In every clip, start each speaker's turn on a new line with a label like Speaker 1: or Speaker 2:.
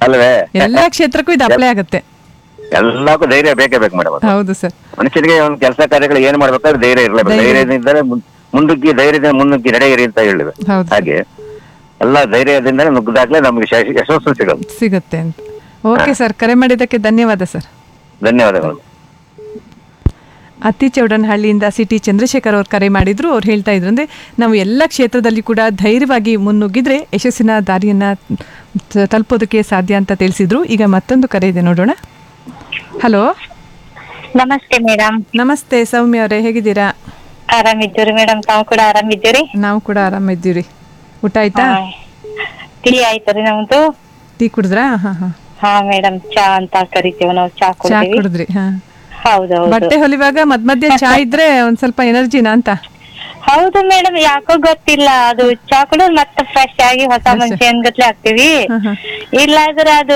Speaker 1: ಅಲ್ವೇ
Speaker 2: ಎಲ್ಲಾ ಕ್ಷೇತ್ರಕ್ಕೂ ಇದು ಅಪ್ಲೈ ಆಗುತ್ತೆ
Speaker 1: ಎಲ್ಲಕ್ಕೂ ಧೈರ್ಯ ಬೇಕೇ ಬೇಕು ಮೇಡಮ್
Speaker 2: ಹೌದು ಸರ್
Speaker 1: ಮನುಷ್ಯನಿಗೆ ಒಂದು ಕೆಲಸ ಕಾರ್ಯಗಳು ಏನ್ ಮಾಡ್ಬೇಕಾದ್ರೆ ಧೈರ್ಯ ಇರಲೇಬೇಕು
Speaker 2: ಧೈರ್ಯ.
Speaker 1: ಧೈರ್ಯದಿಂದಲೇ ಮುನ್- ಮುಂದಕ್ಕೆ ಧೈರ್ಯದಿಂದ ಮುನ್ನುಗ್ಗಿ ನಡೆಯಿರಿ ಅಂತ ಹೇಳಿವೆ
Speaker 2: ಹೌದು ಸರ್.
Speaker 1: ಹಾಗೆ ಎಲ್ಲ ಧೈರ್ಯದಿಂದಲೇ ನುಗ್ಗದಾಗ್ಲೇ ನಮ್ಗೆ ಯಶ- ಯಶಸ್ಸು ಸಿಗೋದು
Speaker 2: ಸಿಗುತ್ತೆ ಅಂತ ಓಕೆ ಸರ್ ಕರೆ ಮಾಡಿದ್ದಕ್ಕೆ ಧನ್ಯವಾದ ಸರ್
Speaker 1: ಧನ್ಯವಾದಗಳು
Speaker 2: ಅತ್ತಿ ಚೌಡನಹಳ್ಳಿಯಿಂದ ಸಿಟಿ ಚಂದ್ರಶೇಖರ್ ಅವ್ರು ಕರೆ ಮಾಡಿದ್ರು ಅವ್ರು ಹೇಳ್ತಾ ಇದ್ರು ಅಂದ್ರೆ ನಾವು ಎಲ್ಲ ಕ್ಷೇತ್ರದಲ್ಲಿ ಕೂಡ ಧೈರ್ಯವಾಗಿ ಮುನ್ನುಗ್ಗಿದ್ರೆ ಯಶಸ್ಸಿನ ದಾರಿಯನ್ನ ತ- ತಲುಪೋದಕ್ಕೆ ಸಾಧ್ಯ ಅಂತ ತಿಳಿಸಿದ್ರು ಈಗ ಮತ್ತೊಂದು ಕರೆ ಇದೆ ನೋಡೋಣ ಹಲೋ
Speaker 3: ನಮಸ್ತೆ ಮೇಡಮ್
Speaker 2: ನಮಸ್ತೆ ಸೌಮ್ಯ ಅವರೇ ಹೇಗಿದ್ದೀರಾ
Speaker 3: ಆರಾಮಿದ್ದೀರಿ ಮೇಡಮ್ ತಾವು ಕೂಡ ಆರಾಮಿದ್ದೀರಿ
Speaker 2: ನಾವು ಕೂಡ ಆರಾಮಿದ್ದೀವಿ ಊಟ ಆಯ್ತಾ
Speaker 3: ಟೀ ಆಯ್ತು ರೀ ನಮ್ದು
Speaker 2: ಟೀ ಕುಡಿದ್ರಾ ಹಾ ಹಾ
Speaker 3: ಹಾ ಮೇಡಮ್ ಚಾ ಅಂತ ಕರಿತೀವಿ ನಾವು ಚಾ
Speaker 2: ಚಾ
Speaker 3: ಕುಡ್ತೀವಿ
Speaker 2: ಕುಡಿದ್ರಿ ಹಾ
Speaker 3: ಹೌದೌದು
Speaker 2: ಬಟ್ಟೆ ಹೊಲಿವಾಗ ಮಧ್ಯ ಮಧ್ಯೆ ಚಾ ಇದ್ರೆ ಒಂದ್ ಸ್ವಲ್ಪ ಎನರ್ಜಿನಾ ಅಂತ
Speaker 3: ಹೌದು ಮೇಡಮ್ ಯಾಕೋ ಗೊತ್ತಿಲ್ಲ ಅದು ಚಾ ಕುಡಿದ್ರೆ ಮತ್ತೆ ಫ್ರೆಶ್ ಆಗಿ ಹೊಸ ಮನುಷ್ಯ ಗತ್ಲೆ ಆಗ್ತೀವಿ
Speaker 2: ಹಾ, ಹಾ.
Speaker 3: ಇಲ್ಲಾದ್ರೆ ಅದು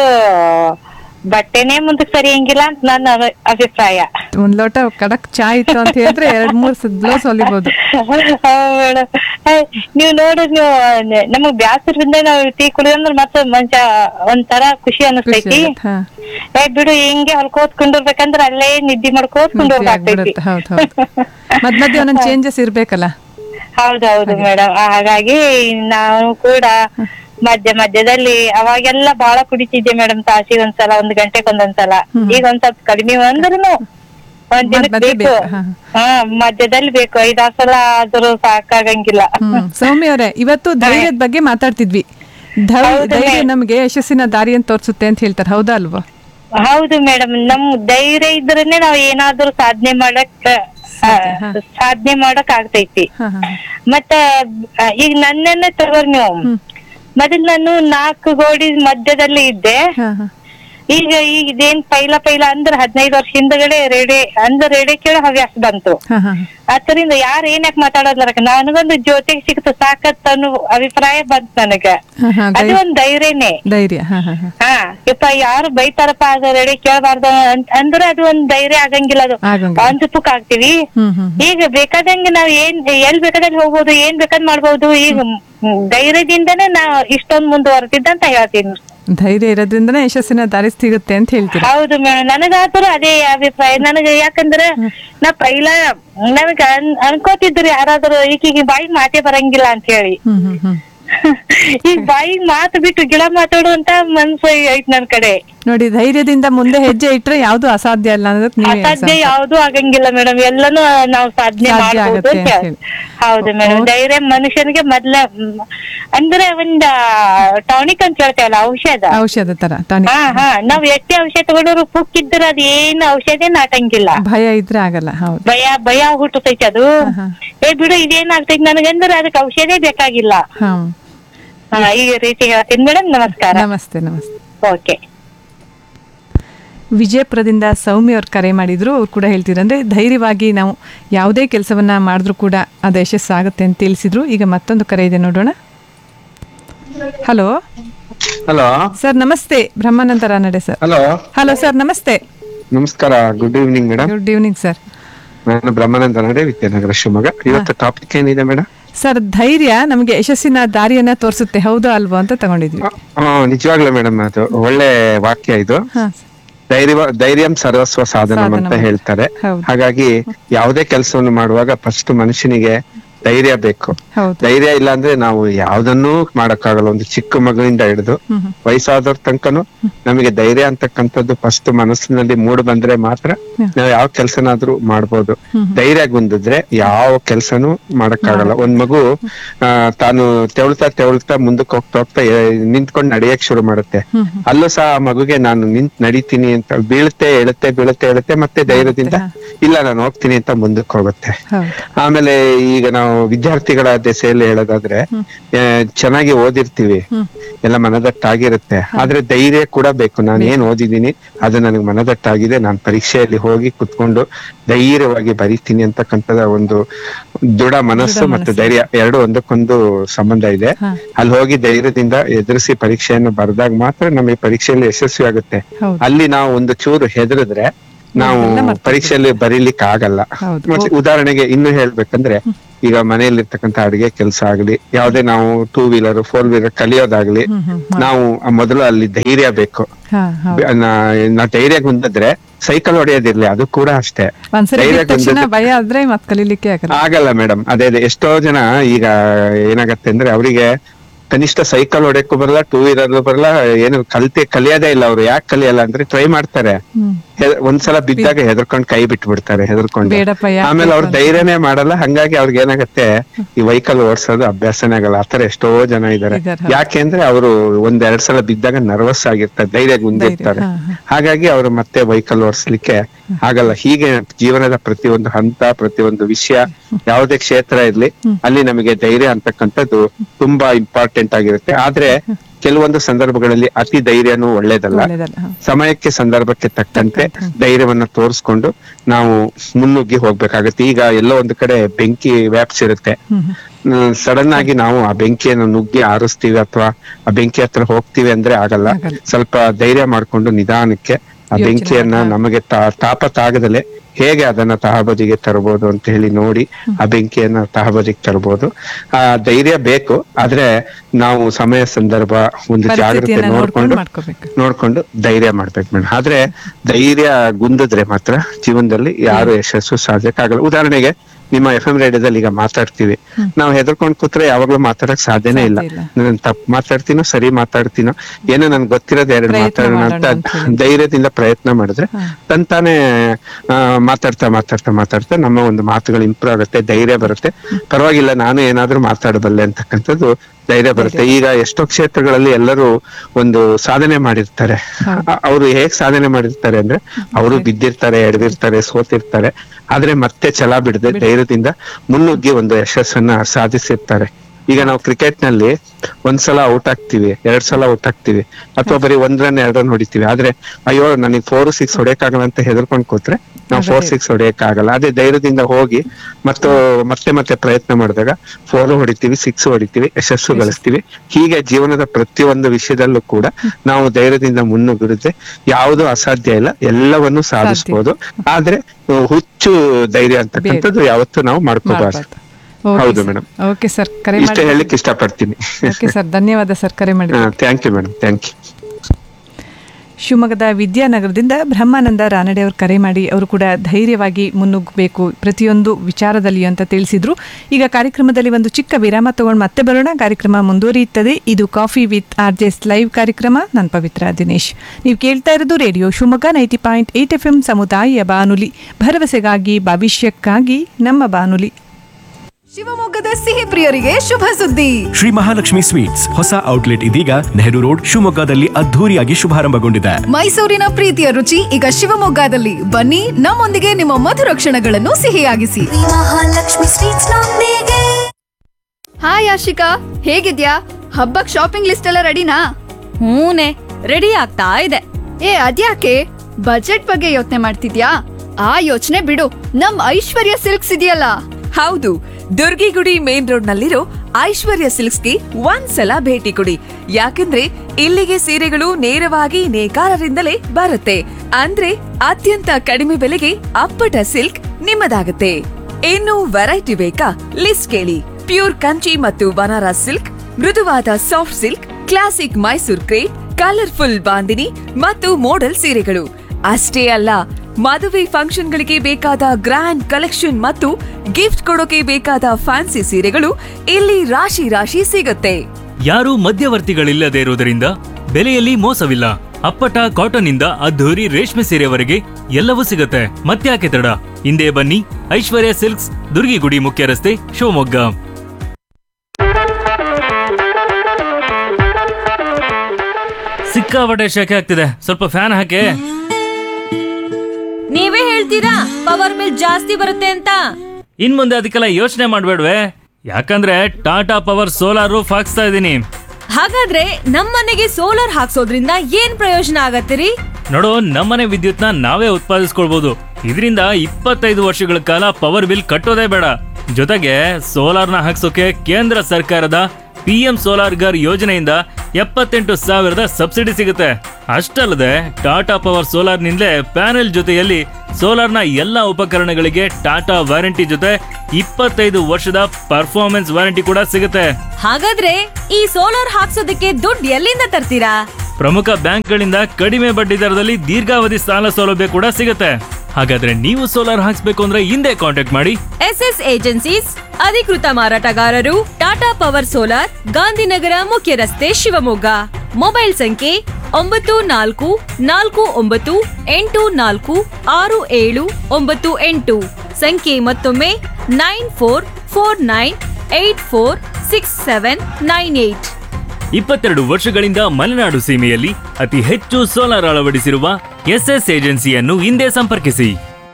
Speaker 3: ಬಟ್ಟೆನೇ ಮುಂದಕ್ಕೆ ಸರಿಯಂಗಿಲ್ಲ ಅಂತ ನನ್ನ ಅಭಿ- ಅಭಿಪ್ರಾಯ
Speaker 2: ಒಂದ್ ಲೋಟ ಕಡಕ್ ಚಾ ಇತ್ತು ಅಂತ ಹೇಳಿದ್ರೆ ಎರಡ್ ಮೂರ್ ಬ್ಲೌಸ್ ಹೊಲಿಬಹುದು
Speaker 3: ಮೇಡಮ್ ನೀವು ನೋಡ್ರಿ ನೀವು ನ- ನಮಗ್ ಬ್ಯಾಸರದಿಂದ ನಾವು ಟೀ ಕುಡಿದ್ರೆ ಮತ್ತೆ ಮನುಷ್ಯ ಒಂಥರ ಖುಷಿ
Speaker 2: ಖುಷಿ
Speaker 3: ಅನಿಸ್ತೈತಿ
Speaker 2: ಆಗುತ್ತೆ, ಹಾ
Speaker 3: ಏ ಬಿಡು ಹಿಂಗೆ ಹೊಲ್ಕೋತ್ ಕುಂದಿರ್ಬೇಕಂದ್ರ ಅಲ್ಲೇ ನಿದ್ದಿ ಮಾಡ್ಕೋತ್
Speaker 2: ನಿದ್ದೆ
Speaker 3: ಕುಂದಿರ್ಬೇಕಾಗ್ತೈತಿ
Speaker 2: ಆಗ್ಬಿಡುತ್ತೆ ಹೌದು ಹೌದು ಮಧ್ಯ ಮಧ್ಯೆ ಒಂದೊಂದು ಚೇಂಜಸ್ ಇರ್ಬೇಕಲ್ಲ
Speaker 3: ಹೌದೌದು ಮೇಡಮ್ ಹಾಗಾಗಿ ನಾವು ಕೂಡ ಮಧ್ಯ ಮಧ್ಯದಲ್ಲಿ ಅವಾಗೆಲ್ಲ ಬಹಳ ಕುಡಿತಿದ್ದೆ ಮೇಡಮ್ ತಾಸಿಗೆ ಒಂದ್ಸಲ ಒಂದ್ ಗಂಟೆಗೆ ಒಂದೊಂದ್ಸಲ ಈಗ ಒಂದ್ ಸ್ವಲ್ಪ ಕಡಿಮೆ ಅಂದ್ರುನು ಒಂದ್ ದಿನಕ್ಕೆ
Speaker 2: ಮಧ್ಯ
Speaker 3: ಬೇಕು
Speaker 2: ಬೇಕು, ಹಾ.
Speaker 3: ಹಾ ಮಧ್ಯದಲ್ಲಿ ಬೇಕು ಐದಾರು ಸಲ ಆದ್ರೂ ಸಾಕಾಗಂಗಿಲ್ಲ
Speaker 2: ಹ್ಮ್ ಸೌಮ್ಯ ಅವರೇ ಇವತ್ತು ಧೈರ್ಯದ ಬಗ್ಗೆ ಮಾತಾಡ್ತಿದ್ವಿ ಧೈ-
Speaker 3: ಹೌದು
Speaker 2: ಧೈರ್ಯ
Speaker 3: ma'am.
Speaker 2: ನಮ್ಗೆ ಯಶಸ್ಸಿನ ದಾರಿಯನ್ನು ತೋರಿಸುತ್ತೆ ಅಂತ ಹೇಳ್ತಾರೆ ಹೌದಾ ಅಲ್ವಾ
Speaker 3: ಹೌದು ಮೇಡಮ್ ನಮ್ ಧೈರ್ಯ ಇದ್ರೇನೆ ನಾವ್ ಏನಾದ್ರೂ ಸಾಧನೆ ಮಾಡಕ್ ಆ,
Speaker 2: ಹಾ.
Speaker 3: ಸಾಧನೆ ಮಾಡಕ್ ಆಗ್ತೈತಿ
Speaker 2: ಹಾ ಹಾ
Speaker 3: ಮತ್ತ ಆ, ಈಗ ನನ್ನನ್ನೇ ತಗೋರ್ ನೀವು ಮೊದಲ್ ನಾನು ನಾಲ್ಕು ಗೋಡಿ ಮಧ್ಯದಲ್ಲಿ ಇದ್ದೆ
Speaker 2: ಹಾ ಹಾ
Speaker 3: ಈಗ ಈಗ ಇದೇನ್ ಪೈಲ ಪೈಲ ಅಂದ್ರ ಹದಿನೈದು ವರ್ಷ ಹಿಂದಗಡೆ ರೇಡಿ ಅಂದ್ರ ರೇಡಿಯೋ ಕೇಳೋ ಹವ್ಯಾಸ ಬಂತು
Speaker 2: ಹಾ ಹಾ
Speaker 3: ಅದರಿಂದ ಯಾರು ಏನಕ್ ಮಾತಾಡೋದ್ಲ ನನಗೊಂದು ಜ್ಯೋತಿಗೆ ಸಿಕ್ತು ಸಾಕತ್ ಅನ್ನೋ ಅಭಿಪ್ರಾಯ ಬಂತು ನನಗ
Speaker 2: ಹಾ ಹಾ
Speaker 3: ಅದು
Speaker 2: ಧೈರ್ಯ-
Speaker 3: ಒಂದ್ ಧೈರ್ಯನೇ
Speaker 2: ಧೈರ್ಯ ಹಾ ಹಾ ಹಾ
Speaker 3: ಹಾ ಯಪ್ಪ ಯಾರು ಬೈತಾರಪ್ಪ ಅದು ರೇಡಿಯೋ ಕೇಳಬಾರ್ದು ಅಂದ್ರೆ ಅದು ಒಂದ್ ಧೈರ್ಯ ಆಗಂಗಿಲ್ಲ ಅದು
Speaker 2: ಆಗಂಗಿಲ್ಲ.
Speaker 3: ಅನ್ಸುಪಕ್ ಆಗ್ತೀವಿ
Speaker 2: ಹ್ಮ್ ಹ್ಮ್
Speaker 3: ಈಗ ಬೇಕಾದಂಗೆ ನಾವ್ ಏನ್ ಎಲ್ ಬೇಕಾದಲ್ಲಿ ಹೋಗ್ಬೋದು ಏನ್ ಬೇಕಾದ್ ಮಾಡ್ಬೋದು ಈಗ ಮ್, ಧೈರ್ಯದಿಂದನೇ ನಾ ಇಷ್ಟೊಂದ್ ಮುಂದುವರೆದಿದ್ದ ಅಂತ ಹೇಳ್ತೀನಿ
Speaker 2: ಧೈರ್ಯ ಇರೋದ್ರಿಂದನೇ ಯಶಸ್ಸಿನ ದಾರಿ ಸಿಗುತ್ತೆ ಅಂತ ಹೇಳ್ತೀರಾ
Speaker 3: ಹೌದು ಮೇಡಮ್ ನನಗಾದ್ರೂ ಅದೇ ಅಭಿಪ್ರಾಯ ನನಗೆ ಯಾಕಂದ್ರೆ ನಾ ಪೈಲ ನನಗ ಅನ್- ಅನ್ಕೋತಿದ್ರು ಯಾರಾದ್ರೂ ಈಗೀಗ ಬಾಯಿಗೆ ಮಾತೇ ಬರಂಗಿಲ್ಲ ಅಂತ ಹೇಳಿ
Speaker 2: ಹ್ಮ್ ಹ್ಮ್ ಹ್ಮ್
Speaker 3: ಈಗ ಬಾಯಿಗೆ ಮಾತು ಬಿಟ್ಟು ಗಿಡ ಮಾತಾಡುವಂತ ಮನ್ಸು ಐತ್ ನನ್ ಕಡೆ
Speaker 2: ನೋಡಿ ಧೈರ್ಯದಿಂದ ಮುಂದೆ ಹೆಜ್ಜೆ ಇಟ್ರೆ ಯಾವ್ದು ಅಸಾಧ್ಯ ಅಲ್ಲ ಅನ್ನೋದಕ್ಕೆ ನೀವೇ
Speaker 3: ಅಸಾಧ್ಯ ಯಾವ್ದು ಆಗಂಗಿಲ್ಲ ಮೇಡಮ್ ಎಲ್ಲಾನು ನಾವು ಸಾಧನೆ
Speaker 2: ಸಾಧ್ಯ
Speaker 3: ಮಾಡ್ಬೋದು
Speaker 2: ಆಗತ್ತೆ
Speaker 3: ಅಂತ
Speaker 2: ಅಂತ
Speaker 3: ಹೇಳಿ. ಹೌದು ಮೇಡಮ್ ಧೈರ್ಯ ಮನುಷ್ಯನಿಗೆ ಮೊದ್ಲ ಮ್, ಅಂದ್ರೆ ಒಂದ ಟಾನಿಕ್ ಅಂತ ಹೇಳ್ತೇವಲ್ಲ ಔಷಧ
Speaker 2: ಔಷಧ ತರ ಟಾನಿಕ್
Speaker 3: ಹಾ ಹಾ ನಾವ್ ಎಷ್ಟೇ ಔಷಧ ತಗೊಂಡ್ರು ಪುಕ್ಕಿದ್ರ ಅದ್ ಏನ್ ಔಷಧಿ ನಾಟಂಗಿಲ್ಲ
Speaker 2: ಭಯ ಇದ್ರೆ ಆಗಲ್ಲ ಹೌದು
Speaker 3: ಭಯ ಭಯ ಹುಟ್ಟತೈತಿ ಅದು
Speaker 2: ಹಾ.
Speaker 3: ಏ ಬಿಡು ಇದೇನಾಗ್ತೈತಿ ನನಗಂದ್ರೆ ಅದಕ್ಕೆ ಔಷಧಿ ಬೇಕಾಗಿಲ್ಲ
Speaker 2: ಹಾ
Speaker 3: ಹಾ ಈ ರೀತಿ ಹೇಳ್ತೀನಿ ಮೇಡಮ್ ನಮಸ್ಕಾರ
Speaker 2: ನಮಸ್ತೆ ನಮಸ್ತೆ
Speaker 3: ಓಕೆ
Speaker 2: ವಿಜಯಪುರದಿಂದ ಸೌಮ್ಯ ಅವ್ರು ಕರೆ ಮಾಡಿದ್ರು ಅವ್ರು ಕೂಡ ಹೇಳ್ತಿದ್ರು ಅಂದ್ರೆ ಧೈರ್ಯವಾಗಿ ನಾವು ಯಾವುದೇ ಕೆಲಸವನ್ನ ಮಾಡಿದ್ರು ಕೂಡ ಅದು ಯಶಸ್ಸಾಗುತ್ತೆ ಅಂತ ತಿಳಿಸಿದ್ರು ಈಗ ಮತ್ತೊಂದು ಕರೆ ಇದೆ ನೋಡೋಣ ಹಲೋ
Speaker 4: ಹಲೋ
Speaker 2: ಸರ್ ನಮಸ್ತೆ Brahmananda Ranade sir
Speaker 4: hello
Speaker 2: hello sir ನಮಸ್ತೆ
Speaker 4: ನಮಸ್ಕಾರ good evening madam
Speaker 2: good evening sir
Speaker 4: ನಾನು ಬ್ರಹ್ಮಾನಂದ ನಡೆ ವಿದ್ಯಾನಗರ ಶಿವಮೊಗ್ಗ ಇವತ್ತು ಟಾಪಿಕ್ ಏನಿದೆ ಮೇಡಮ್
Speaker 2: ಸರ್ ಧೈರ್ಯ ನಮಗೆ ಯಶಸ್ಸಿನ ದಾರಿಯನ್ನ ತೋರಿಸುತ್ತೆ ಹೌದಾ ಅಲ್ವಾ ಅಂತ ತಗೊಂಡಿದ್ವಿ
Speaker 4: ನಿಜವಾಗ್ಲೂ ಮೇಡಮ್ ಅದು ಒಳ್ಳೆ ವಾಕ್ಯ ಇದು
Speaker 2: ಹಾ
Speaker 4: ಧೈರ್ಯ ಧೈರ್ಯಂ ಸರ್ವಸ್ವ ಸಾಧನಂ
Speaker 2: ಸಾಧನಂ
Speaker 4: ಅಂತ
Speaker 2: ಅಂತ.
Speaker 4: ಹೇಳ್ತಾರೆ
Speaker 2: ಹೌದು.
Speaker 4: ಹಾಗಾಗಿ ಯಾವುದೇ ಕೆಲಸವನ್ನು ಮಾಡುವಾಗ ಫಸ್ಟ್ ಮನುಷ್ಯನಿಗೆ ಧೈರ್ಯ ಬೇಕು
Speaker 2: ಹೌದು
Speaker 4: ಧೈರ್ಯ ಇಲ್ಲ ಅಂದ್ರೆ ನಾವು ಯಾವ್ದನ್ನೂ ಮಾಡಕ್ಕಾಗಲ್ಲ ಒಂದು ಚಿಕ್ಕ ಮಗುವಿಂದ ಹಿಡಿದು ವಯಸ್ಸಾದವ್ರ ತನಕನು ನಮಗೆ ಧೈರ್ಯ ಅಂತಕ್ಕಂಥದ್ದು ಫಸ್ಟ್ ಮನಸ್ಸಿನಲ್ಲಿ ಮೂಡ್ ಬಂದ್ರೆ ಮಾತ್ರ ನಾವು ಯಾವ ಕೆಲ್ಸನಾದ್ರೂ ಮಾಡ್ಬೋದು ಧೈರ್ಯ ಗುಂದಿದ್ರೆ ಯಾವ ಕೆಲ್ಸನೂ ಮಾಡಕ್ಕಾಗಲ್ಲ ಒಂದ್ ಮಗು ಆ, ತಾನು ತೆವಳ್ತಾ ತೆವಳ್ತಾ ಮುಂದಕ್ಕೆ ಹೋಗ್ತಾ ಹೋಗ್ತಾ ಎ- ನಿಂತ್ಕೊಂಡ್ ನಡಿಯಕ್ ಶುರು ಮಾಡುತ್ತೆ ಅಲ್ಲೂ ಸಹ ಆ ಮಗುಗೆ ನಾನು ನಿಂತ್ ನಡಿತೀನಿ ಅಂತ ಬೀಳುತ್ತೆ ಹೇಳುತ್ತೆ ಬೀಳುತ್ತೆ ಹೇಳುತ್ತೆ ಮತ್ತೆ ಧೈರ್ಯದಿಂದ ಇಲ್ಲ ನಾನು ಹೋಗ್ತೀನಿ ಅಂತ ಮುಂದಕ್ಕೆ ಹೋಗುತ್ತೆ
Speaker 2: ಹೌದು
Speaker 4: ಆಮೇಲೆ ಈಗ ನಾವು ವಿದ್ಯಾರ್ಥಿಗಳ ದೆಸೆಯಲ್ಲಿ ಹೇಳೋದಾದ್ರೆ ಆ, ಚೆನ್ನಾಗಿ ಓದಿರ್ತೀವಿ ಎಲ್ಲ ಮನದಟ್ಟಾಗಿರುತ್ತೆ ಆದ್ರೆ ಧೈರ್ಯ ಕೂಡ ಬೇಕು ನಾನು ಏನ್ ಓದಿದೀನಿ ಅದು ನನಗೆ ಮನದಟ್ಟಾಗಿದೆ ನಾನು ಪರೀಕ್ಷೆಯಲ್ಲಿ ಹೋಗಿ ಕುತ್ಕೊಂಡು ಧೈರ್ಯವಾಗಿ ಬರೀತೀನಿ ಅಂತಕ್ಕಂಥದ ಒಂದು ದೃಢ ಮನಸ್ಸು ಮತ್ತು ಧೈರ್ಯ ಎರಡು ಒಂದಕ್ಕೊಂದು ಸಂಬಂಧ ಇದೆ ಅಲ್ಲಿ ಹೋಗಿ ಧೈರ್ಯದಿಂದ ಎದುರಿಸಿ ಪರೀಕ್ಷೆಯನ್ನು ಬರೆದಾಗ ಮಾತ್ರ ನಮಗೆ ಪರೀಕ್ಷೆಯಲ್ಲಿ ಯಶಸ್ವಿ ಆಗುತ್ತೆ
Speaker 2: ಹೌದು.
Speaker 4: ಅಲ್ಲಿ ನಾವು ಒಂದು ಚೂರು ಹೆದರಿದ್ರೆ ನಾವು
Speaker 2: ಎಲ್ಲ ಮರ್ತೋಗ್ತದೆ.
Speaker 4: ಪರೀಕ್ಷೆಯಲ್ಲಿ ಬರೀಲಿಕ್ಕೆ ಆಗಲ್ಲ
Speaker 2: ಹೌದು.
Speaker 4: ಮತ್ತೆ ಉದಾಹರಣೆಗೆ ಇನ್ನು ಹೇಳ್ಬೇಕಂದ್ರೆ ಈಗ ಮನೆಯಲ್ಲಿರ್ತಕ್ಕಂಥ ಅಡಿಗೆ ಕೆಲಸ ಆಗ್ಲಿ ಯಾವ್ದೇ ನಾವು ಟೂ ವೀಲರ್ ಫೋರ್ ವೀಲರ್ ಕಲಿಯೋದಾಗ್ಲಿ ನಾವು ಆ ಮೊದಲು ಅಲ್ಲಿ ಧೈರ್ಯ ಬೇಕು
Speaker 2: ಹಾ ಹೌದು
Speaker 4: ಬೆ- ನಾ- ನಾ ಧೈರ್ಯ ಹೊಂದಿದ್ರೆ ಸೈಕಲ್ ಹೊಡೆಯೋದಿರ್ಲಿ ಅದು ಕೂಡ ಅಷ್ಟೇ
Speaker 2: ಒಂದ್ಸರಿ
Speaker 4: ಧೈರ್ಯ
Speaker 2: ಬಿದ್ದ ತಕ್ಷಣ
Speaker 4: ಹೊಂದಿದ್ರೆ-
Speaker 2: ಭಯ ಆದ್ರೆ ಮತ್ ಕಲೀಲಿಕ್ಕೆ ಆಗಲ್ಲ
Speaker 4: ಆಗಲ್ಲ ಮೇಡಮ್ ಅದೇ ಅದೇ ಎಷ್ಟೋ ಜನ ಈಗ ಏನಾಗತ್ತೆ ಅಂದ್ರೆ ಅವರಿಗೆ ಕನಿಷ್ಠ ಸೈಕಲ್ ಹೊಡೆಯಕ್ಕೂ ಬರಲ್ಲ ಟೂ ವೀಲರ್ ಬರಲ್ಲ ಏನು ಕಲ್ತೆ ಕಲಿಯೋದೇ ಇಲ್ಲ ಅವ್ರು ಯಾಕೆ ಕಲಿಯಲ್ಲ ಅಂದ್ರೆ ಟ್ರೈ ಮಾಡ್ತಾರೆ
Speaker 2: ಹ್ಮ್
Speaker 4: ಹೆ- ಒಂದ್ಸಲ ಬಿದ್ದಾಗ ಹೆದರ್ಕೊಂಡ್ ಕೈ ಬಿಟ್ಬಿಡ್ತಾರೆ ಹೆದರ್ಕೊಂಡು
Speaker 2: ಬೇಡಪ್ಪ, ಯಾಕೆ
Speaker 4: ಆಮೇಲೆ ಅವ್ರು
Speaker 2: ಅಂತ.
Speaker 4: ಧೈರ್ಯನೇ ಮಾಡಲ್ಲ ಹಂಗಾಗಿ ಅವ್ರಿಗೆ ಏನಾಗತ್ತೆ ಈ ವೆಹಿಕಲ್ ಓಡಿಸೋದು ಅಭ್ಯಾಸನೇ ಆಗಲ್ಲ ಆತರ ಎಷ್ಟೋ ಜನ ಇದಾರೆ
Speaker 2: ಇದಾರೆ, ಹೌದು.
Speaker 4: ಯಾಕೆ ಅಂದ್ರೆ ಅವರು ಒಂದ್ ಎರಡ್ ಸಲ ಬಿದ್ದಾಗ ನರ್ವಸ್ ಆಗಿರ್ತಾರೆ ಧೈರ್ಯ ಗುಂದಿರ್ತಾರೆ
Speaker 2: ಹಾ, ಹಾ.
Speaker 4: ಹಾಗಾಗಿ ಅವರು ಮತ್ತೆ ವೆಹಿಕಲ್ ಓಡಿಸ್ಲಿಕ್ಕೆ ಆಗಲ್ಲ ಹೀಗೆ ಜೀವನದ ಪ್ರತಿಯೊಂದು ಹಂತ ಪ್ರತಿಯೊಂದು ವಿಷಯ ಯಾವುದೇ ಕ್ಷೇತ್ರ ಇರ್ಲಿ ಅಲ್ಲಿ ನಮಗೆ ಧೈರ್ಯ ಅಂತಕ್ಕಂಥದ್ದು ತುಂಬಾ ಇಂಪಾರ್ಟೆಂಟ್ ಆಗಿರುತ್ತೆ ಆದ್ರೆ ಕೆಲವೊಂದು ಸಂದರ್ಭಗಳಲ್ಲಿ ಅತಿ ಧೈರ್ಯನೂ ಒಳ್ಳೇದಲ್ಲ
Speaker 2: ಒಳ್ಳೇದಲ್ಲ ಹಾ.
Speaker 4: ಸಮಯಕ್ಕೆ ಸಂದರ್ಭಕ್ಕೆ ತಕ್ಕಂತೆ ಧೈರ್ಯವನ್ನ ತೋರಿಸ್ಕೊಂಡು ನಾವು ಮುನ್ನುಗ್ಗಿ ಹೋಗ್ಬೇಕಾಗತ್ತೆ ಈಗ ಎಲ್ಲೋ ಒಂದು ಕಡೆ ಬೆಂಕಿ ವ್ಯಾಪ್ಸಿರುತ್ತೆ ಸಡನ್ ಆಗಿ ನಾವು ಆ ಬೆಂಕಿಯನ್ನು ನುಗ್ಗಿ ಆರಿಸ್ತೀವಿ ಅಥವಾ ಆ ಬೆಂಕಿ ಹತ್ರ ಹೋಗ್ತೀವಿ ಅಂದ್ರೆ ಆಗಲ್ಲ
Speaker 2: ಆಗಲ್ಲ.
Speaker 4: ಸ್ವಲ್ಪ ಧೈರ್ಯ ಮಾಡ್ಕೊಂಡು ನಿಧಾನಕ್ಕೆ ಆ
Speaker 2: ಯೋಚನೆ
Speaker 4: ಬೆಂಕಿಯನ್ನ
Speaker 2: ಮಾಡಿ.
Speaker 4: ನಮಗೆ ತಾ- ತಾಪ ತಾಗದಲೆ ಹೇಗೆ ಅದನ್ನ ತಹಬದಿಗೆ ತರಬಹುದು ಅಂತ ಹೇಳಿ ನೋಡಿ ಆ ಬೆಂಕಿಯನ್ನ ತಹಬದಿಗೆ ತರಬಹುದು ಆ ಧೈರ್ಯ ಬೇಕು ಆದ್ರೆ ನಾವು ಸಮಯ ಸಂದರ್ಭ ಒಂದು ಜಾಗ್ರತೆ
Speaker 2: ಪರಿಸ್ಥಿತಿಯನ್ನ ನೋಡ್ಕೊಂಡು
Speaker 4: ನೋಡ್ಕೊಂಡು
Speaker 2: ಮಾಡ್ಕೋಬೇಕು
Speaker 4: ನೋಡ್ಕೊಂಡು ಧೈರ್ಯ ಮಾಡ್ಬೇಕು ಮೇಡಮ್ ಆದ್ರೆ ಧೈರ್ಯ ಗುಂದಿದ್ರೆ ಮಾತ್ರ ಜೀವನದಲ್ಲಿ ಯಾರು ಯಶಸ್ಸು ಸಾಧಿಸಕ್ಕಾಗಲ್ಲ ಉದಾಹರಣೆಗೆ ನಿಮ್ಮ ಎಫ್ ಎಂ ರೇಡಿಯೋದಲ್ಲಿ ಈಗ ಮಾತಾಡ್ತೀವಿ ನಾವು ಹೆದರ್ಕೊಂಡ್ ಕೂತ್ರೆ ಯಾವಾಗ್ಲೂ ಮಾತಾಡಕ್ ಸಾಧ್ಯನೇ ಇಲ್ಲ
Speaker 2: ಸಾಧ್ಯ ಇಲ್ಲ.
Speaker 4: ನಾನು ತಪ್ಪು ಮಾತಾಡ್ತೀನೋ ಸರಿ ಮಾತಾಡ್ತೀನೋ ಏನೋ ನನ್ಗೆ ಗೊತ್ತಿರೋದು ಎರಡು
Speaker 2: ಪ್ರಯತ್ನ
Speaker 4: ಮಾತಾಡೋಣ
Speaker 2: ಮಾಡೋಣ
Speaker 4: ಅಂತ
Speaker 2: ಅಂತ ಹೇಳಿ.
Speaker 4: ಧೈರ್ಯದಿಂದ ಪ್ರಯತ್ನ ಮಾಡಿದ್ರೆ ತಂತಾನೆ ಆ, ಮಾತಾಡ್ತಾ ಮಾತಾಡ್ತಾ ಮಾತಾಡ್ತಾ ನಮ್ಮ ಒಂದು ಮಾತುಗಳು ಇಂಪ್ರೂವ್ ಆಗುತ್ತೆ ಧೈರ್ಯ ಬರುತ್ತೆ ಪರವಾಗಿಲ್ಲ ನಾನು ಏನಾದ್ರೂ ಮಾತಾಡಬಲ್ಲೆ ಅಂತಕ್ಕಂಥದ್ದು ಧೈರ್ಯ ಬರುತ್ತೆ ಈಗ ಎಷ್ಟೋ ಕ್ಷೇತ್ರಗಳಲ್ಲಿ ಎಲ್ಲರೂ ಒಂದು ಸಾಧನೆ ಮಾಡಿರ್ತಾರೆ ಅ- ಅವರು ಹೇಗ್ ಸಾಧನೆ ಮಾಡಿರ್ತಾರೆ ಅಂದ್ರೆ ಅವರು ಬಿದ್ದಿರ್ತಾರೆ ಎಡದಿರ್ತಾರೆ ಸೋತಿರ್ತಾರೆ ಆದ್ರೆ ಮತ್ತೆ ಛಲ ಬಿಡದೆ ಧೈರ್ಯದಿಂದ ಮುನ್ನುಗ್ಗಿ ಒಂದು ಯಶಸ್ಸನ್ನ ಸಾಧಿಸಿರ್ತಾರೆ ಈಗ ನಾವು ಕ್ರಿಕೆಟ್ ನಲ್ಲಿ ಒಂದ್ಸಲ ಔಟ್ ಆಗ್ತೀವಿ ಎರಡ್ ಸಲ ಔಟ್ ಆಗ್ತೀವಿ ಅಥವಾ ಬರೀ ಒಂದ್ ರನ್ ಎರಡ್ ರನ್ ಹೊಡಿತೀವಿ ಆದ್ರೆ ಅಯ್ಯೋ ನನಗೆ ಫೋರ್ ಸಿಕ್ಸ್ ಹೊಡೆಯಕ್ಕಾಗಲ್ಲ ಅಂತ ಹೆದರ್ಕೊಂಡ್ ಕೂತ್ರೆ ನಾವು ಫೋರ್ ಸಿಕ್ಸ್ ಹೊಡೆಯಕ್ಕಾಗಲ್ಲ ಅದೇ ಧೈರ್ಯದಿಂದ ಹೋಗಿ ಮತ್ತು ಮತ್ತೆ ಮತ್ತೆ ಪ್ರಯತ್ನ ಮಾಡಿದಾಗ ಫೋರ್ ಹೊಡಿತೀವಿ ಸಿಕ್ಸ್ ಹೊಡಿತೀವಿ ಯಶಸ್ಸು ಗಳಿಸ್ತೀವಿ ಹೀಗೆ ಜೀವನದ ಪ್ರತಿಯೊಂದು ವಿಷಯದಲ್ಲೂ ಕೂಡ ನಾವು ಧೈರ್ಯದಿಂದ ಮುನ್ನುಗ್ಗಿರುತ್ತೆ ಯಾವುದು ಅಸಾಧ್ಯ ಇಲ್ಲ ಎಲ್ಲವನ್ನು ಸಾಧಿಸಬಹುದು ಆದ್ರೆ ಅಹ್, ಹುಚ್ಚು ಧೈರ್ಯ ಅಂತಕ್ಕಂಥದ್ದು ಯಾವತ್ತೂ ನಾವು ಮಾಡ್ಕೋಬಾರ್ದು ಹೌದು ಮೇಡಮ್
Speaker 2: ಓಕೆ ಸರ್ ಕರೆ
Speaker 4: ಇಷ್ಟೇ
Speaker 2: ಮಾಡಿ
Speaker 4: ಹೇಳಲಿಕ್ಕೆ ಇಷ್ಟಪಡ್ತೀನಿ
Speaker 2: ಓಕೆ ಸರ್ ಧನ್ಯವಾದ ಸರ್ ಕರೆ ಮಾಡಿ
Speaker 4: thank you madam thank you
Speaker 2: ಶಿವಮೊಗ್ಗದ ವಿದ್ಯಾನಗರದಿಂದ ಬ್ರಹ್ಮಾನಂದ ರಾನಡೆ ಅವರು ಕರೆ ಮಾಡಿ ಅವರು ಕೂಡ ಧೈರ್ಯವಾಗಿ ಮುನ್ನುಗ್ಗಬೇಕು ಪ್ರತಿಯೊಂದು ವಿಚಾರದಲ್ಲಿ ಅಂತ ತಿಳಿಸಿದ್ರು ಈಗ ಕಾರ್ಯಕ್ರಮದಲ್ಲಿ ಒಂದು ಚಿಕ್ಕ ವಿರಾಮ ತಗೊಂಡು ಮತ್ತೆ ಬರೋಣ ಕಾರ್ಯಕ್ರಮ ಮುಂದುವರಿಯುತ್ತದೆ ಇದು coffee with RJs live ಕಾರ್ಯಕ್ರಮ ನಾನು ಪವಿತ್ರ ದಿನೇಶ್ ನೀವು ಕೇಳ್ತಾ ಇರೋದು radio Shivamogga ninety point eight F M ಸಮುದಾಯ ಬಾನುಲಿ ಭರವಸೆಗಾಗಿ ಭವಿಷ್ಯಕ್ಕಾಗಿ ನಮ್ಮ ಬಾನುಲಿ
Speaker 5: ಶಿವಮೊಗ್ಗದ ಸಿಹಿ ಪ್ರಿಯರಿಗೆ ಶುಭ ಸುದ್ದಿ
Speaker 6: ಶ್ರೀ ಮಹಾಲಕ್ಷ್ಮಿ ಸ್ವೀಟ್ಸ್ ಹೊಸ ಔಟ್ಲೆಟ್ ಇದೀಗ ನೆಹರು ರೋಡ್ ಶಿವಮೊಗ್ಗದಲ್ಲಿ ಅದ್ಧೂರಿಯಾಗಿ ಶುಭಾರಂಭಗೊಂಡಿದೆ
Speaker 5: ಮೈಸೂರಿನ ಪ್ರೀತಿಯ ರುಚಿ ಈಗ ಶಿವಮೊಗ್ಗದಲ್ಲಿ ಬನ್ನಿ ನಮ್ಮೊಂದಿಗೆ ನಿಮ್ಮ ಮಧುರ ಕ್ಷಣಗಳನ್ನು ಸಿಹಿಯಾಗಿಸಿ
Speaker 7: ಮಹಾಲಕ್ಷ್ಮಿ ಸ್ವೀಟ್ಸ್ ನೊಂದಿಗೆ
Speaker 8: ಹಾಯ್ ಆಶಿಕಾ ಹೇಗಿದ್ಯಾ ಹಬ್ಬಕ್ ಶಾಪಿಂಗ್ ಲಿಸ್ಟ್ ಎಲ್ಲ ರೆಡಿನಾ
Speaker 9: ಹೂನೆ ರೆಡಿ ಆಗ್ತಾ ಇದೆ
Speaker 8: ಏ ಅದ್ಯಾಕೆ ಬಜೆಟ್ ಬಗ್ಗೆ ಯೋಚನೆ ಮಾಡ್ತಿದ್ಯಾ ಆ ಯೋಚನೆ ಬಿಡು ನಮ್ ಐಶ್ವರ್ಯ ಸಿಲ್ಕ್ಸ್ ಇದೆಯಲ್ಲ
Speaker 9: ಹೌದು ದುರ್ಗಿಗುಡಿ ಮೇನ್ ರೋಡ್ ನಲ್ಲಿರೋ ಐಶ್ವರ್ಯ ಸಿಲ್ಕ್ಸ್ಗೆ ಒಂದ್ಸಲ ಭೇಟಿ ಕೊಡಿ ಯಾಕಂದ್ರೆ ಇಲ್ಲಿಗೆ ಸೀರೆಗಳು ನೇರವಾಗಿ ನೇಕಾರರಿಂದಲೇ ಬರುತ್ತೆ ಅಂದ್ರೆ ಅತ್ಯಂತ ಕಡಿಮೆ ಬೆಲೆಗೆ ಅಪ್ಪಟ ಸಿಲ್ಕ್ ನಿಮ್ಮದಾಗುತ್ತೆ ಇನ್ನು ವೆರೈಟಿ ಬೇಕಾ ಲಿಸ್ಟ್ ಕೇಳಿ ಪ್ಯೂರ್ ಕಂಚಿ ಮತ್ತು ಬನಾರಸ್ ಸಿಲ್ಕ್ ಮೃದುವಾದ soft silk classic Mysore crepe colourful bandhini ಮತ್ತು ಮೋಡಲ್ ಸೀರೆಗಳು ಅಷ್ಟೇ ಅಲ್ಲ ಮದುವೆ ಫಂಕ್ಷನ್ಗಳಿಗೆ ಬೇಕಾದ ಗ್ರ್ಯಾಂಡ್ ಕಲೆಕ್ಷನ್ ಮತ್ತು ಗಿಫ್ಟ್ ಕೊಡೋಕೆ ಬೇಕಾದ ಫ್ಯಾನ್ಸಿ ಸೀರೆಗಳು ಇಲ್ಲಿ ರಾಶಿ ರಾಶಿ ಸಿಗುತ್ತೆ
Speaker 10: ಯಾರೂ ಮಧ್ಯವರ್ತಿಗಳಿಲ್ಲದೆ ಇರುವುದರಿಂದ ಬೆಲೆಯಲ್ಲಿ ಮೋಸವಿಲ್ಲ ಅಪ್ಪಟ ಕಾಟನ್ ಇಂದ ಅದ್ಧೂರಿ ರೇಷ್ಮೆ ಸೀರೆವರೆಗೆ ಎಲ್ಲವೂ ಸಿಗುತ್ತೆ ಮತ್ತ್ಯಾಕೆ ತಡ ಹಿಂದೆ ಬನ್ನಿ ಐಶ್ವರ್ಯ ಸಿಲ್ಕ್ಸ್ ದುರ್ಗಿಗುಡಿ ಮುಖ್ಯ ರಸ್ತೆ ಶಿವಮೊಗ್ಗ ಸಿಕ್ಕಾಪಟ್ಟೆ ಶೆಕೆ ಆಗ್ತಿದೆ ಸ್ವಲ್ಪ ಫ್ಯಾನ್ ಹಾಕಿ
Speaker 9: ನೀವೇ ಹೇಳ್ತೀರಾ ಪವರ್ ಬಿಲ್ ಜಾಸ್ತಿ ಬರುತ್ತೆ ಅಂತ
Speaker 10: ಇನ್ ಮುಂದೆ ಅದಕ್ಕೆಲ್ಲ ಯೋಚನೆ ಮಾಡ್ಬೇಡ್ವೆ ಯಾಕಂದ್ರೆ ಟಾಟಾ ಪವರ್ ಸೋಲಾರ್ ರೂಫ್ ಹಾಕ್ಸ್ತಾ ಇದ್ದೀನಿ
Speaker 9: ಹಾಗಾದ್ರೆ ನಮ್ಮನೆಗೆ ಸೋಲಾರ್ ಹಾಕ್ಸೋದ್ರಿಂದ ಏನ್ ಪ್ರಯೋಜನ ಆಗತ್ತಿರಿ
Speaker 10: ನೋಡು ನಮ್ಮನೆ ವಿದ್ಯುತ್ನ ನಾವೇ ಉತ್ಪಾದಿಸ್ಕೊಳ್ಬಹುದು ಇದರಿಂದ ಇಪ್ಪತ್ತೈದು ವರ್ಷಗಳ ಕಾಲ ಪವರ್ ಬಿಲ್ ಕಟ್ಟೋದೇ ಬೇಡ ಜೊತೆಗೆ ಸೋಲಾರ್ನ ಹಾಕ್ಸೋಕೆ ಕೇಂದ್ರ ಸರ್ಕಾರದ ಪಿ ಎಂ ಸೋಲಾರ್ ಗರ್ ಯೋಜನೆಯಿಂದ ಎಪ್ಪತ್ತೆಂಟು ಸಾವಿರದ ಸಬ್ಸಿಡಿ ಸಿಗುತ್ತೆ ಅಷ್ಟಲ್ಲದೆ ಟಾಟಾ ಪವರ್ ಸೋಲಾರ್ನಿಂದಲೇ ಪ್ಯಾನೆಲ್ ಜೊತೆಯಲ್ಲಿ ಸೋಲಾರ್ನ ಎಲ್ಲ ಉಪಕರಣಗಳಿಗೆ ಟಾಟಾ ವಾರಂಟಿ ಜೊತೆ ಇಪ್ಪತ್ತೈದು ವರ್ಷದ ಪರ್ಫಾರ್ಮೆನ್ಸ್ ವಾರಂಟಿ ಕೂಡ ಸಿಗುತ್ತೆ
Speaker 11: ಹಾಗಾದ್ರೆ ಈ ಸೋಲಾರ್ ಹಾಕ್ಸೋದಕ್ಕೆ ದುಡ್ಡು ಎಲ್ಲಿಂದ ತರ್ತೀರಾ
Speaker 10: ಪ್ರಮುಖ ಬ್ಯಾಂಕ್ಗಳಿಂದ ಕಡಿಮೆ ಬಡ್ಡಿ ದರದಲ್ಲಿ ದೀರ್ಘಾವಧಿ ಸಾಲ ಸೌಲಭ್ಯ ಕೂಡ ಸಿಗುತ್ತೆ ಹಾಗಾದ್ರೆ ನೀವು ಸೋಲಾರ್ ಹಾಕ್ಸ್ಬೇಕು ಅಂದ್ರೆ ಹಿಂದೆ ಕಾಂಟ್ಯಾಕ್ಟ್ ಮಾಡಿ
Speaker 11: ಎಸ್ ಎಸ್ ಏಜೆನ್ಸೀಸ್ ಅಧಿಕೃತ ಮಾರಾಟಗಾರರು ಟಾಟಾ ಪವರ್ ಸೋಲಾರ್ ಗಾಂಧಿನಗರ ಮುಖ್ಯ ರಸ್ತೆ ಶಿವಮೊಗ್ಗ ಮೊಬೈಲ್ ಸಂಖ್ಯೆ ಒಂಬತ್ತು ನಾಲ್ಕು ನಾಲ್ಕು ಒಂಬತ್ತು ಎಂಟು ನಾಲ್ಕು ಆರು ಏಳು ಒಂಬತ್ತು ಎಂಟು ಸಂಖ್ಯೆ ಮತ್ತೊಮ್ಮೆ nine four four nine eight four six seven nine eight
Speaker 10: ಇಪ್ಪತ್ತೆರಡು ವರ್ಷಗಳಿಂದ ಮಲೆನಾಡು ಸೀಮೆಯಲ್ಲಿ ಅತಿ ಹೆಚ್ಚು ಸೋಲಾರ್ ಅಳವಡಿಸಿರುವ ಎಸ್ಎಸ್ ಏಜೆನ್ಸಿಯನ್ನು ಹಿಂದೆ ಸಂಪರ್ಕಿಸಿ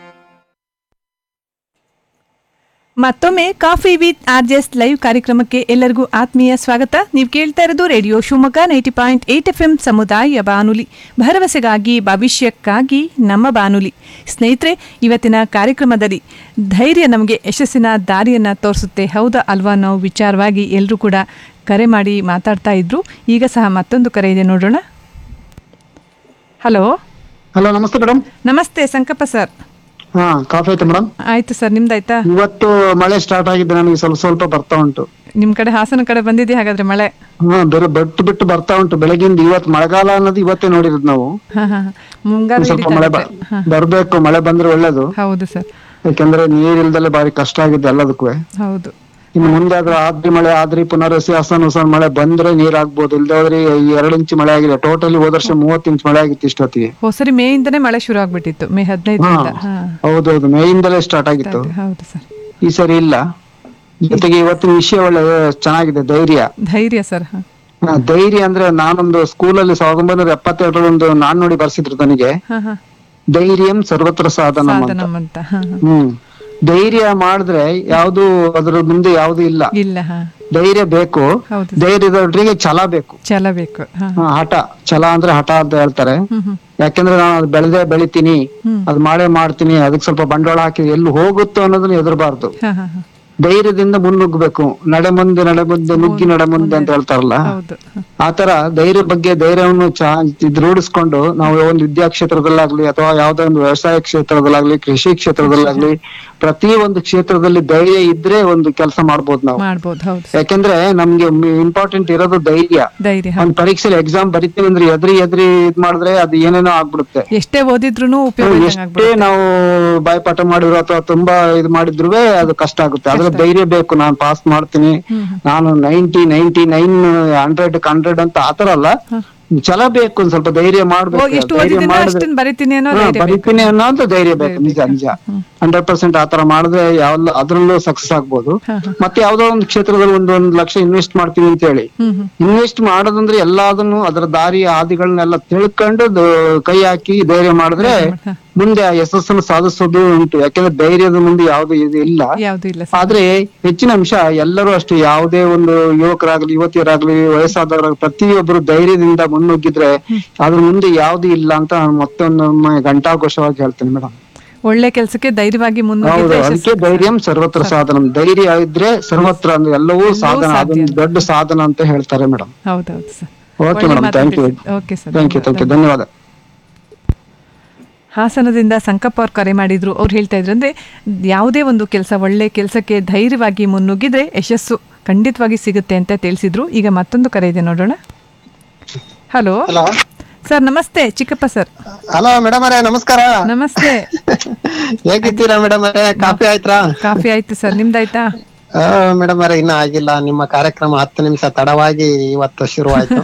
Speaker 2: ಮತ್ತೊಮ್ಮೆ ಕಾಫಿ ವಿತ್ ಆರ್ಜೆಸ್ ಲೈವ್ ಕಾರ್ಯಕ್ರಮಕ್ಕೆ ಎಲ್ಲರಿಗೂ ಆತ್ಮೀಯ ಸ್ವಾಗತ ನೀವು ಕೇಳ್ತಾ ಇರೋದು radio Shivamogga ninety point eight F M ಸಮುದಾಯ ಬಾನುಲಿ ಭರವಸೆಗಾಗಿ ಭವಿಷ್ಯಕ್ಕಾಗಿ ನಮ್ಮ ಬಾನುಲಿ ಸ್ನೇಹಿತರೆ ಇವತ್ತಿನ ಕಾರ್ಯಕ್ರಮದಲ್ಲಿ ಧೈರ್ಯ ನಮಗೆ ಯಶಸ್ಸಿನ ದಾರಿಯನ್ನು ತೋರಿಸುತ್ತೆ ಹೌದಾ ಅಲ್ವಾ ನಾವು ವಿಚಾರವಾಗಿ ಎಲ್ಲರೂ ಕೂಡ ಕರೆ ಮಾಡಿ ಮಾತಾಡ್ತಾ ಇದ್ರು ಈಗ ಸಹ ಮತ್ತೊಂದು ಕರೆ ಇದೆ ನೋಡೋಣ ಹಲೋ
Speaker 12: ಹಲೋ ನಮಸ್ತೆ ಮೇಡಮ್
Speaker 2: ನಮಸ್ತೆ ಸಂಕಪ್ಪ ಸರ್
Speaker 12: ಹಾ ಕಾಫಿ ಆಯ್ತಾ ಮೇಡಮ್
Speaker 2: ಆಯ್ತು ಸರ್ ನಿಮ್ದಾಯ್ತಾ
Speaker 12: ಇವತ್ತು ಮಳೆ ಸ್ಟಾರ್ಟ್ ಆಗಿದೆ ನನಗೆ ಸ್ವಲ್ಪ ಸ್ವಲ್ಪ ಬರ್ತಾ ಉಂಟು
Speaker 2: ನಿಮ್ಮ ಕಡೆ ಹಾಸನ ಕಡೆ ಬಂದಿದೆ ಹಾಗಾದ್ರೆ ಮಳೆ
Speaker 12: ಹಾ ಬೇರೆ ಬಿಟ್ಟು ಬಿಟ್ಟು ಬರ್ತಾ ಉಂಟು ಬೆಳಗಿಂದ ಇವತ್ತು ಮಳೆಗಾಲ ಅನ್ನೋದು ಇವತ್ತೇ ನೋಡಿರೋದು ನಾವು
Speaker 2: ಹಾ ಹಾ ಮುಂಗಾರು
Speaker 12: ಒಂದ್ ಸ್ವಲ್ಪ ಮಳೆ ಬ-
Speaker 2: ಹಿಡಿತಾ ಇದೆ. ಹಾ,
Speaker 12: ಬರ್ಬೇಕು ಮಳೆ ಬಂದ್ರೆ ಒಳ್ಳೇದು
Speaker 2: ಹೌದು ಸರ್
Speaker 12: ಯಾಕಂದ್ರೆ ನೀರಿಲ್ದಲೆ ಬಾರಿ ಕಷ್ಟ ಆಗಿದೆ ಎಲ್ಲದಕ್ಕೂ
Speaker 2: ಹೌದು
Speaker 12: ಇನ್ನು ಮುಂದೆ ಆದ್ರೆ ಆದ್ರಿ ಮಳೆ ಆದ್ರಿ ಪುನರ್ವಸಿ ಹಸನ್ ಹೊಸನ್ ಮಳೆ ಬಂದ್ರೆ ನೀರ್ ಆಗ್ಬೋದು ಇಲ್ದೇ ಹೋದ್ರೆ ಈ ಎರಡು ಇಂಚ್ ಮಳೆ ಆಗಿದೆ ಟೋಟಲಿ ಹೋದ ವರ್ಷ ಮೂವತ್ತು ಇಂಚ್ ಮಳೆ ಆಗಿತ್ತು ಇಷ್ಟೊತ್ತಿಗೆ
Speaker 2: ಹೊಸರಿ ಮೇಯಿಂದನೇ ಮಳೆ ಶುರು ಆಗ್ಬಿಟ್ಟಿತ್ತು ಮೇ ಹದಿನೈದರಿಂದ ಹಾ
Speaker 12: ಹೌದೌದು ಮೇಯಿಂದಲೇ ಸ್ಟಾರ್ಟ್ ಆಗಿತ್ತು
Speaker 2: ಹೌದು ಸರ್
Speaker 12: ಈ ಸರಿ ಇಲ್ಲ ಜೊತೆಗೆ ಇವತ್ತಿನ ವಿಷಯ ಒಳ್ಳೆ ಚೆನ್ನಾಗಿದೆ ಧೈರ್ಯ
Speaker 2: ಧೈರ್ಯ ಸರ್ ಹಾ
Speaker 12: ಹಾ, ಧೈರ್ಯ ಅಂದ್ರೆ ನಾನೊಂದು ಸ್ಕೂಲಲ್ಲಿ ಸಾವಿರದ ಒಂಬೈನೂರ ಎಪ್ಪತ್ತೆರಡರೊಂದು ನಾನ್ ನೋಡಿ ಬರ್ಸಿದ್ರು ನನಗೆ
Speaker 2: ಹಾ ಹಾ
Speaker 12: ಧೈರ್ಯಂ ಸರ್ವತ್ರ ಸಾಧನಂ ಅಂತ
Speaker 2: ಸಾಧನಂ ಅಂತ ಹಾ ಹಾ.
Speaker 12: ಹ್ಮ್ ಧೈರ್ಯ ಮಾಡಿದ್ರೆ ಯಾವ್ದು ಅದ್ರ ಮುಂದೆ ಯಾವ್ದು ಇಲ್ಲ
Speaker 2: ಇಲ್ಲ ಹಾ
Speaker 12: ಧೈರ್ಯ ಬೇಕು
Speaker 2: ಹೌದು
Speaker 12: ಧೈರ್ಯದೊಟ್ಟಿಗೆ ಛಲ ಬೇಕು
Speaker 2: ಛಲ ಬೇಕು ಹಾ
Speaker 12: ಹಾ, ಹಠ ಛಲ ಅಂದ್ರೆ ಹಠ ಅಂತ ಹೇಳ್ತಾರೆ
Speaker 2: ಹ್ಮ್ ಹ್ಮ್
Speaker 12: ಯಾಕಂದ್ರೆ ನಾನು ಅದು ಬೆಳೆದೇ ಬೆಳಿತೀನಿ ಅದ್ ಮಾಡೇ ಮಾಡ್ತೀನಿ ಅದಕ್ಕೆ ಸ್ವಲ್ಪ ಬಂಡವಾಳ ಹಾಕಿ ಎಲ್ಲಿ ಹೋಗುತ್ತೋ ಅನ್ನೋದನ್ನ ಎದುರಬಾರ್ದು
Speaker 2: ಹಾ ಹಾ ಹಾ
Speaker 12: ಧೈರ್ಯದಿಂದ ಮುನ್ನುಗ್ಬೇಕು ನಡೆ ಮುಂದೆ ನಡೆ ಮುಂದೆ ನುಗ್ಗಿ ನಡೆ ಮುಂದೆ ಅಂತ ಹೇಳ್ತಾರಲ್ಲ
Speaker 2: ಹೌದು
Speaker 12: ಆತರ ಧೈರ್ಯ ಬಗ್ಗೆ ಧೈರ್ಯವನ್ನು ಚಾ ಇದ್ ರೂಢಿಸ್ಕೊಂಡು ನಾವು ಒಂದು ವಿದ್ಯಾ ಕ್ಷೇತ್ರದಲ್ಲಾಗ್ಲಿ ಅಥವಾ ಯಾವ್ದೋ ಒಂದು ವ್ಯವಸಾಯ ಕ್ಷೇತ್ರದಲ್ಲಾಗ್ಲಿ ಕೃಷಿ ಕ್ಷೇತ್ರದಲ್ಲಾಗ್ಲಿ ಪ್ರತಿ ಒಂದು ಕ್ಷೇತ್ರದಲ್ಲಿ ಧೈರ್ಯ ಇದ್ರೆ ಒಂದು ಕೆಲಸ ಮಾಡ್ಬೋದು ನಾವು
Speaker 2: ಮಾಡ್ಬೋದು ಹೌದು
Speaker 12: ಯಾಕೆಂದ್ರೆ ನಮ್ಗೆ ಇಂಪಾರ್ಟೆಂಟ್ ಇರೋದು ಧೈರ್ಯ
Speaker 2: ಧೈರ್ಯ
Speaker 12: ಒಂದ್ ಪರೀಕ್ಷೆಲಿ ಎಕ್ಸಾಮ್ ಬರಿತೀವಿ ಅಂದ್ರೆ ಎದ್ರಿ ಎದ್ರಿ ಇದ್ ಮಾಡಿದ್ರೆ ಅದು ಏನೇನೋ ಆಗ್ಬಿಡುತ್ತೆ
Speaker 2: ಎಷ್ಟೇ ಓದಿದ್ರು ಉಪಯೋಗ ಇಲ್ದಂಗ್
Speaker 12: ಎಷ್ಟೇ
Speaker 2: ಆಗ್ಬಿಡುತ್ತೆ.
Speaker 12: ನಾವು ಬಾಯ್ಪಾಠ ಮಾಡಿರೋ ಅಥವಾ ತುಂಬಾ ಇದು ಮಾಡಿದ್ರು ಅದು ಕಷ್ಟ ಆಗುತ್ತೆ ಅದ್ರ ಧೈರ್ಯ ಬೇಕು ನಾನು ಪಾಸ್ ಮಾಡ್ತೀನಿ ನಾನು ninety ninety nine hundred hundred ಅಂತ ಆತರ ಅಲ್ಲ ಛಲ ಬೇಕು ಒಂದ್ ಸ್ವಲ್ಪ ಧೈರ್ಯ
Speaker 2: ಓ,
Speaker 12: ಮಾಡ್ಬೇಕು
Speaker 2: ಎಷ್ಟು
Speaker 12: ಧೈರ್ಯ
Speaker 2: ಓದಿದ್ದೀನೋ
Speaker 12: ಮಾಡಿದ್ರೆ
Speaker 2: ಅಷ್ಟನ್ನ ಬರಿತೀನಿ ಅನ್ನೋ
Speaker 12: ಹಾ,
Speaker 2: ಧೈರ್ಯ ಬೇಕು.
Speaker 12: ಬರಿತೀನಿ ಅನ್ನೋಂತ ಧೈರ್ಯ ಬೇಕು ನಿಜ ನಿಜ ಹಂಡ್ರೆಡ್ ಪರ್ಸೆಂಟ್ ಆತರ ಮಾಡಿದ್ರೆ ಯಾವ ಅದ್ರಲ್ಲೂ ಸಕ್ಸಸ್ ಆಗ್ಬೋದು ಮತ್ತೆ ಯಾವ್ದೋ ಒಂದು ಕ್ಷೇತ್ರದಲ್ಲಿ ಒಂದ್ ಒಂದ್ ಲಕ್ಷ ಇನ್ವೆಸ್ಟ್ ಮಾಡ್ತೀವಿ ಅಂತ ಹೇಳಿ
Speaker 2: ಹ್ಮ್ ಹ್ಮ್
Speaker 12: ಇನ್ವೆಸ್ಟ್ ಮಾಡೋದಂದ್ರೆ ಎಲ್ಲದನ್ನು ಅದರ ದಾರಿ ಹಾದಿಗಳನ್ನೆಲ್ಲ ತಿಳ್ಕೊಂಡು ದ- ಕೈ ಹಾಕಿ ಧೈರ್ಯ ಮಾಡಿದ್ರೆ ಮುಂದೆ ಆ ಯಶಸ್ಸನ್ನು ಸಾಧಿಸೋದು ಉಂಟು ಯಾಕಂದ್ರೆ ಧೈರ್ಯದ ಮುಂದೆ ಯಾವ್ದು ಇದು ಇಲ್ಲ
Speaker 2: ಯಾವ್ದು ಇಲ್ಲ
Speaker 12: ಆದ್ರೆ ಹೆಚ್ಚಿನ ಅಂಶ ಎಲ್ಲರೂ ಅಷ್ಟೇ ಯಾವುದೇ ಒಂದು ಯುವಕರಾಗ್ಲಿ ಯುವತಿಯರಾಗ್ಲಿ ವಯಸ್ಸಾದವರಾಗ್ಲಿ ಪ್ರತಿಯೊಬ್ಬರು ಧೈರ್ಯದಿಂದ ಮುನ್ನುಗ್ಗಿದ್ರೆ ಅದ್ರ ಮುಂದೆ ಯಾವ್ದು ಇಲ್ಲ ಅಂತ ನಾನು ಮತ್ತೊಮ್ಮೆ ಘಂಟಾಘೋಷವಾಗಿ ಹೇಳ್ತೇನೆ ಮೇಡಮ್
Speaker 2: ಒಳ್ಳೆ ಕೆಲಸಕ್ಕೆ ಧೈರ್ಯವಾಗಿ
Speaker 12: ಹೌದು
Speaker 2: ಮುನ್ನುಗ್ಗಿದ್ರೆ
Speaker 12: ಅದಕ್ಕೆ
Speaker 2: ಯಶಸ್ಸು.
Speaker 12: ಧೈರ್ಯಂ ಸರ್ವತ್ರ ಸಾಧನ ಧೈರ್ಯ ಇದ್ರೆ ಸರ್ವತ್ರ ಅಂದ್ರೆ ಎಲ್ಲವೂ ಸಾಧನ ಅದೊಂದು ದೊಡ್ಡ ಸಾಧನ ಅಂತ ಹೇಳ್ತಾರೆ ಮೇಡಮ್
Speaker 2: ಹೌದೌದು sir
Speaker 12: okay madam thank you
Speaker 2: okay sir
Speaker 12: thank you thank you ಧನ್ಯವಾದ
Speaker 2: ಹಾಸನದಿಂದ ಸಂಕಪ್ಪ ಅವ್ರು ಕರೆ ಮಾಡಿದ್ರು ಅವ್ರು ಹೇಳ್ತಾ ಇದ್ರು ಅಂದ್ರೆ ಯಾವುದೇ ಒಂದು ಕೆಲಸ ಒಳ್ಳೆ ಕೆಲಸಕ್ಕೆ ಧೈರ್ಯವಾಗಿ ಮುನ್ನುಗ್ಗಿದ್ರೆ ಯಶಸ್ಸು ಖಂಡಿತವಾಗಿ ಸಿಗುತ್ತೆ ಅಂತ ತಿಳಿಸಿದ್ರು ಈಗ ಮತ್ತೊಂದು ಕರೆ ಇದೆ ನೋಡೋಣ ಹಲೋ ಸರ್ ನಮಸ್ತೆ ಚಿಕ್ಕಪ್ಪ ಸರ್
Speaker 13: ಹಲೋ ಮೇಡಮ್ ಅವರೇ ನಮಸ್ಕಾರ
Speaker 2: ನಮಸ್ತೆ
Speaker 13: ಹೇಗಿದ್ದೀರಾ ಮೇಡಮ್ ಅವರೇ ಕಾಫಿ ಆಯ್ತಾ
Speaker 2: ಕಾಫಿ ಆಯ್ತು ಸರ್ ನಿಮ್ದಾಯ್ತಾ
Speaker 13: ಮೇಡಮ್ ಅವರೇ ಇನ್ನ ಆಗಿಲ್ಲ ನಿಮ್ಮ ಕಾರ್ಯಕ್ರಮ ಹತ್ತು ನಿಮಿಷ ತಡವಾಗಿ ಇವತ್ತು ಶುರು ಆಯ್ತು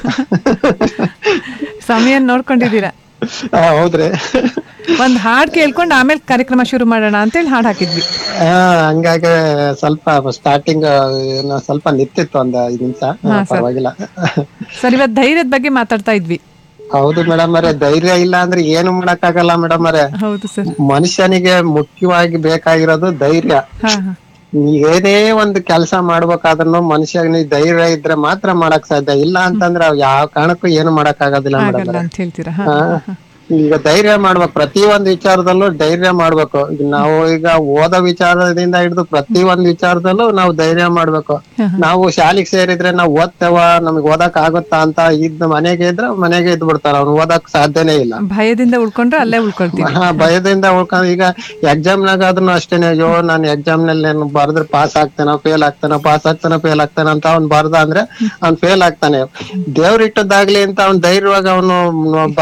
Speaker 2: ಸಮಯ ನೋಡ್ಕೊಂಡಿದ್ದೀರಾ
Speaker 13: ಆ, ಹೌದ್ರಿ
Speaker 2: ಒಂದ್ ಹಾಡ್ ಕೇಳ್ಕೊಂಡು ಆಮೇಲೆ ಕಾರ್ಯಕ್ರಮ ಶುರು ಮಾಡೋಣ ಅಂತೇಳಿ ಹಾಡ್ ಹಾಕಿದ್ವಿ
Speaker 13: ಆ, ಹಂಗಾಗಿ ಸ್ವಲ್ಪ ಸ್ಟಾರ್ಟಿಂಗ್ ಸ್ವಲ್ಪ ನಿಂತಿತ್ತು ಒಂದ್ ಐದು ನಿಮಿಷ
Speaker 2: ಹಾ, ಸರ್.
Speaker 13: ಪರವಾಗಿಲ್ಲ
Speaker 2: ಸರ್ ಇವತ್ತು ಧೈರ್ಯದ ಬಗ್ಗೆ ಮಾತಾಡ್ತಾ ಇದ್ವಿ
Speaker 13: ಹೌದು ಮೇಡಮ್ ಅವರೇ ಧೈರ್ಯ ಇಲ್ಲ ಅಂದ್ರೆ ಏನು ಮಾಡಕ್ ಆಗಲ್ಲ ಮೇಡಮ್ ಅವರೇ
Speaker 2: ಹೌದು ಸರ್
Speaker 13: ಮನುಷ್ಯನಿಗೆ ಮುಖ್ಯವಾಗಿ ಬೇಕಾಗಿರೋದು ಧೈರ್ಯ
Speaker 2: ಹಾ ಹಾ
Speaker 13: ಏನೇ ಒಂದು ಕೆಲಸ ಮಾಡ್ಬೇಕಾದ್ರೂ ಮನುಷ್ಯನಿಗೆ ಧೈರ್ಯ ಇದ್ರೆ ಮಾತ್ರ ಮಾಡಕ್ ಸಾಧ್ಯ ಇಲ್ಲ ಅಂತಂದ್ರೆ ಅವ್ ಯಾವ ಕಾರಣಕ್ಕೂ ಏನು ಮಾಡಕ್ ಆಗೋದಿಲ್ಲ
Speaker 2: ಆಗಲ್ಲ
Speaker 13: ಮೇಡಮ್
Speaker 2: ಅಂತ ಹೇಳ್ತೀರಾ ಹಾ,
Speaker 13: ಹಾ.
Speaker 2: ಹಾ, ಹಾ.
Speaker 13: ಈಗ ಧೈರ್ಯ ಮಾಡ್ಬೇಕು ಪ್ರತಿ ಒಂದ್ ವಿಚಾರದಲ್ಲೂ ಧೈರ್ಯ ಮಾಡ್ಬೇಕು ಈಗ ನಾವು ಈಗ ಓದೋ ವಿಚಾರದಿಂದ ಹಿಡಿದು ಪ್ರತಿ ಒಂದ್ ವಿಚಾರದಲ್ಲೂ ನಾವು ಧೈರ್ಯ ಮಾಡ್ಬೇಕು ನಾವು ಶಾಲೆಗೆ ಸೇರಿದ್ರೆ ನಾವು ಓದ್ತೇವ ನಮಗ್ ಓದಕ್ ಆಗುತ್ತಾ ಅಂತ ಇದ್ ಮನೆಗೆ ಇದ್ರೆ ಮನೆಗೆ ಇದ್ ಬಿಡ್ತಾರ ಅವ್ನು ಓದಕ್ ಸಾಧ್ಯನೇ ಇಲ್ಲ
Speaker 2: ಭಯದಿಂದ ಉಳ್ಕೊಂಡ್ರೆ ಅಲ್ಲೇ ಉಳ್ಕೊಳ್ತೀವಿ
Speaker 13: ಹಾ ಭಯದಿಂದ ಉಳ್ಕೊಂಡ್ ಈಗ ಎಕ್ಸಾಮ್ ನಾಗ ಆದ್ರೂ ಅಷ್ಟೇನೆ ಅಯ್ಯೋ ನಾನು ಎಕ್ಸಾಮ್ ನಲ್ಲಿ ಏನು ಬರ್ದ್ರೆ ಪಾಸ್ ಆಗ್ತೇನ ಫೇಲ್ ಆಗ್ತಾನ ಪಾಸ್ ಆಗ್ತಾನ ಫೇಲ್ ಆಗ್ತಾನ ಅಂತ ಅವ್ನ್ ಬರ್ದ ಅಂದ್ರೆ ಅವ್ನ್ ಫೇಲ್ ಆಗ್ತಾನೆ ದೇವ್ರ ಇಟ್ಟದ್ದಾಗ್ಲಿ ಅಂತ ಅವ್ನ್ ಧೈರ್ಯವಾಗಿ ಅವನು